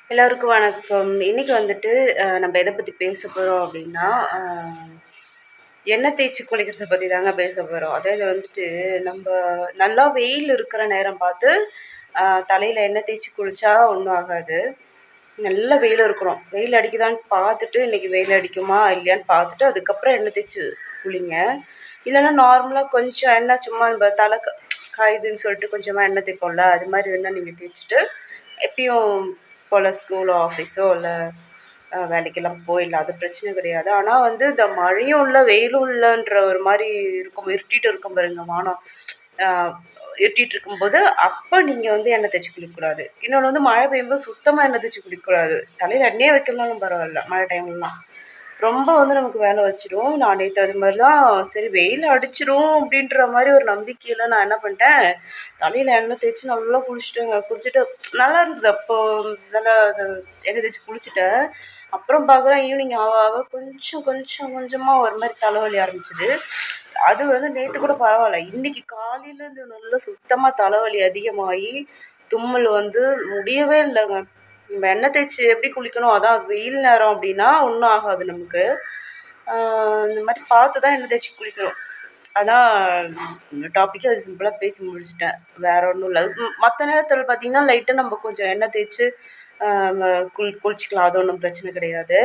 எல்லோருக்கும் வணக்கம். இன்னைக்கு வந்துட்டு அ நம்ம எத பத்தி பேச போறோம் அப்டின்னா, அ எண்ணெய் தேய்ச்சு குளிக்கிறத பத்தி தாங்க பேச போறோம். அதாவது வந்துட்டு நம்ப நல்லா வெயில் இருக்கிற நேரம் பார்த்து அ தலையில எண்ணெய் தேய்ச்சு குளிச்சா ஒண்ணும் ஆகாது. நல்ல வெயில் இருக்கணும். வெயில் அடிக்குதான்னு பார்த்துட்டு, இன்னைக்கு வெயில் அடிக்குமா இல்லையான்னு பார்த்துட்டு, அதுக்கப்புறம் எண்ணெய் தேய்ச்சு குளிங்க. இல்லன்னா நார்மலா கொஞ்சம் எண்ணெய் சும்மா நம்ப தல க காயுதுன்னு சொல்லிட்டு கொஞ்சமா எண்ணெய் தேய்ப்போம்ல, அது மாரி வேணா நீங்க தேய்ச்சுட்டு, எப்பயும் போல ஸ்கூலோ, ஆஃபீஸோ இல்ல அ வேலைக்கெல்லாம் போயிடலாம். அது பிரச்சனை கிடையாது. ஆனா வந்து இந்த மழையும் இல்ல, வெயிலும் இல்லன்ற ஒரு மாரி இருக்கும். இருட்டிட்டு இருக்கும் பாருங்க வானம். அ இருட்டிட்டு இருக்கும்போது, அப்ப நீங்க வந்து எண்ணெய் தேய்ச்சு குளிக்கக்கூடாது. இன்னொன்னு வந்து மழை பெய்யும்போது சுத்தமா எண்ணெய் தேய்ச்சு குளிக்கக்கூடாது. தலையில எண்ணெயே வைக்கலனாலும் பரவால்ல, மழை டைம்லலாம். ரொம்ப வந்து நமக்கு வேல வச்சுடும். நான் நேத்து அது மாரி தான் சரி வெயில் அடிச்சிரும் அப்டின்ற மாரி ஒரு நம்பிக்கையில நான் என்ன பண்ணிட்டேன், தலையில எண்ணெய் தேய்ச்சு நல்லா குளிச்சுட்டேங்க. குளிச்சுட்டு நல்லா இருந்தது. அப்போ நல்லா அது எண்ணெய் தேய்ச்சு குளிச்சுட்டேன். அப்புறம் பார்க்குறேன் ஈவினிங் ஆவ ஆவ கொஞ்சம் கொஞ்சம் கொஞ்சமா ஒரு மாரி தலைவலி ஆரம்பிச்சது. அது வந்து நேத்து கூட பரவால்ல. இன்னைக்கு காலையில இருந்து நல்லா சுத்தமா தலைவலி அதிகமாகி, தும்மல் வந்து முடியவே இல்லங்க. நம்ம எண்ணெய் தேய்ச்சு எப்படி குளிக்கணும், அதான் வெயில் நேரம் அப்டின்னா ஒண்ணும் ஆகாது நமக்கு. அ இந்த மாரி பார்த்து தான் எண்ணெய் தேய்ச்சு குளிக்கணும். அதான் டாபிக்க அது சிம்பிளா பேசி முடிச்சுட்டேன். வேற ஒண்ணும் இல்ல. ம் மத்த நேரத்துல பார்த்தீங்கன்னா, லைட்டா நம்ம கொஞ்சம் எண்ணெய் தேய்ச்சு அ ம குள் குளிச்சுக்கலாம். அது ஒண்ணும் பிரச்சனை கிடையாது.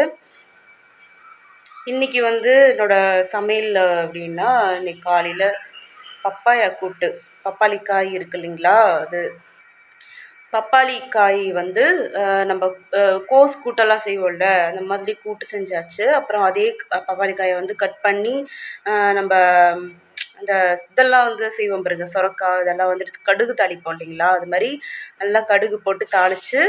இன்னைக்கு வந்து என்னோட சமையல் அப்டின்னா, இன்னைக்கு காலையில பப்பாயா கூட்டு. பப்பாளி காய் இருக்கு இல்லைங்களா? அது. பப்பாளி காய் வந்து அ நம்ப அ கோஸ் கூட்டெல்லாம் செய்வோம்ல, அந்த மாதிரி கூட்டு செஞ்சாச்சு. அப்புறம் அதே க பப்பாளி காய வந்து கட் பண்ணி, அ நம்ப அந்த இதெல்லாம் வந்து செய்வோம் பாருங்க, சொரக்கா இதெல்லாம் வந்துட்டு கடுகு தாளிப்போம் இல்லைங்களா? அது மாரி நல்லா கடுகு போட்டு தாளிச்சு,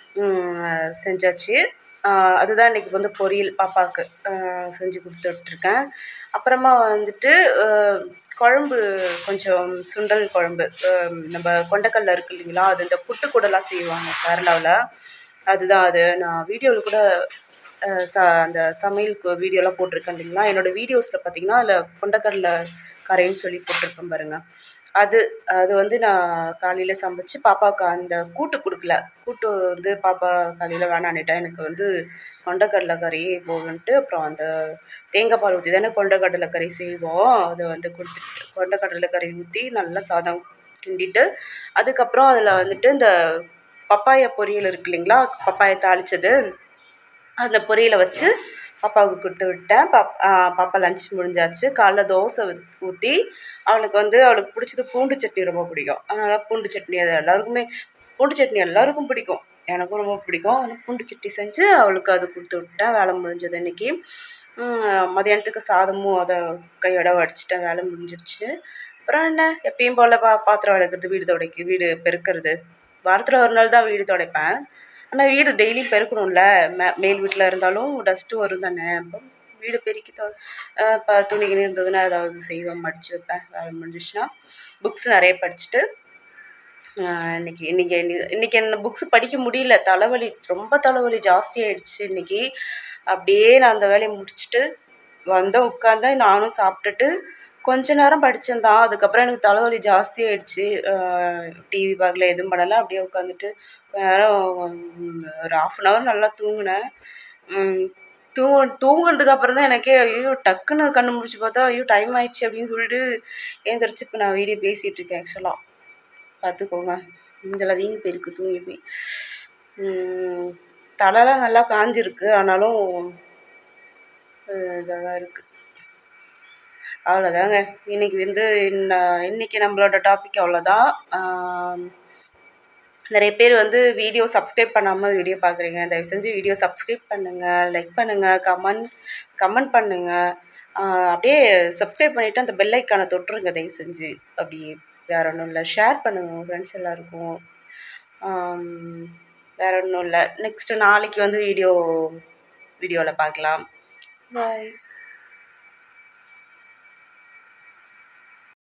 ம் செஞ்சாச்சு. அ அதுதான் இன்னைக்கு வந்து பொரியல் பாப்பாக்கு. அ செஞ்சு குடுத்து விட்டுருக்கேன். அப்புறமா வந்துட்டு அ குழம்பு கொஞ்சம் சுண்டல் குழம்பு. அ நம்ப கொண்டைக்கடல இருக்கு இல்லைங்களா? அது இந்த புட்டு கூடலாம் செய்வாங்க கேரளாவுல. அதுதான் அது. நான் வீடியோல கூட அ ச அந்த சமையலுக்கு வீடியோலாம் போட்டிருக்கேன் இல்லைங்களா? என்னோட வீடியோஸ்ல பார்த்தீங்கன்னா, அதில கொண்டைக்கடல கரைன்னு சொல்லி போட்டிருப்பேன் பாருங்க. அது அது வந்து நான் காலையில சமைச்சு பாப்பாவுக்கு அந்த கூட்டு குடுக்கல. கூட்டு வந்து பாப்பா காலையில வேணான்னுட்டா. எனக்கு வந்து கொண்டைக்கடல கறியே போதுன்ட்டு, அப்புறம் அந்த தேங்காய் பால் ஊத்தி தானே கொண்டைக்கடல கறி செய்வோம். அத வந்து குடுத்துட்டு கொண்டைக்கடல கறி ஊத்தி நல்லா சாதம் கிண்டிட்டு, அதுக்கப்புறம் அதில வந்துட்டு இந்த பப்பாயா பொரியல் இருக்கு இல்லைங்களா? பப்பாயா தாளிச்சது. அந்த பொரியல வச்சு பாப்பாவுக்கு குடுத்து விட்டேன். பாப் அ பாப்பா லஞ்ச் முடிஞ்சாச்சு. காலைல தோசை ஊத்தி, அவளுக்கு வந்து அவளுக்கு புடிச்சது பூண்டு சட்னி ரொம்ப பிடிக்கும். அதனால பூண்டு சட்னி அது எல்லாருக்குமே பூண்டு சட்னி எல்லாருக்கும் பிடிக்கும். எனக்கும் ரொம்ப பிடிக்கும். ஆனா பூண்டு சட்னி செஞ்சு அவளுக்கு அது குடுத்து விட்டேன். வேல முடிஞ்சது இன்னைக்கு. ம் மதியானத்துக்கு சாதமும் அத கையோட வடிச்சுட்டேன். வேல முடிஞ்சிருச்சு. அப்புறம் என்ன எப்பயும் போல பா பாத்திரம் வெளக்குறது, வீடு தொடைக்க வீடு பெருக்குறது. வாரத்துல ஒரு நாள் தான் வீடு தொடைப்பேன். ஆனா வீடு டெய்லியும் பெருக்கணும்ல. மே மேல் வீட்ல இருந்தாலும் டஸ்ட்டு வரும் தானே. அப்ப வீடு பெருக்கி தொ அ இப்ப துணி கிணி இருந்ததுன்னா ஏதாவது செய்வேன், மடிச்சு வைப்பேன். வேல முடிஞ்சிருச்சுன்னா. புக்ஸ் நெறைய படிச்சுட்டு, அ இன்னைக்கு இன்னைக்கு இன்னைக்கு என்ன புக்ஸ் படிக்க முடியல. தலைவலி ரொம்ப தலைவலி ஜாஸ்தியாயிடுச்சு இன்னைக்கு. அப்டியே நான் அந்த வேலைய முடிச்சுட்டு, வந்தேன் உட்காந்தேன். நானும் சாப்ட்டுட்டு, கொஞ்ச நேரம் படிச்சேன் தான். அதுக்கப்புறம் எனக்கு தலைவலி ஜாஸ்தியாயிடுச்சு. அ டிவி பார்க்கல, எதுவும் பண்ணல. அப்டியே உட்காந்துட்டு கொஞ்ச நேரம் ஒரு 1/2 அன் ஹவர் நல்லா தூங்குனேன். ம் தூங்கு தூங்குனதுக்கு அப்புறம் தான் எனக்கே ஐயோ! டக்குன்னு கண்ணு முழிச்சு பார்த்தா, ஐயோ! டைம் ஆயிடுச்சு அப்டின்னு சொல்லிட்டு எந்திரிச்சு இப்ப நான் வீடியோ பேசிட்டு இருக்கேன் ஆக்சுவலா. பார்த்துக்கோங்க. மூஞ்செல்லாம் வீங்கி போயிருக்கு தூங்கி போய். ம் தலலாம் நல்லா காஞ்சிருக்கு. ஆனாலும் அ இதா தான் இருக்கு. அவ்வளோதாங்க. இன்னைக்கு வந்து இன்ன இன்னைக்கு நம்மளோட டாபிக் அவ்வளோதான். ஆ நெறைய பேர் வந்து வீடியோ சப்ஸ்கிரைப் பண்ணாம வீடியோ பார்க்குறீங்க. தயவு செஞ்சு வீடியோ சப்ஸ்கிரைப் பண்ணுங்க, லைக் பண்ணுங்க, கமெண்ட் கமெண்ட் பண்ணுங்க. அ அப்டியே சப்ஸ்கிரைப் பண்ணிட்டு அந்த பெல் ஐக்கான தொட்டுருங்க தயவு செஞ்சு. அப்டியே வேற ஒண்ணும் இல்ல. ஷேர் பண்ணுங்க உங்க ஃப்ரெண்ட்ஸ் எல்லாருக்கும். ஆம் வேற ஒண்ணும் இல்ல. நெக்ஸ்ட் நாளைக்கு வந்து வீடியோ வீடியோல பார்க்கலாம். பாய்.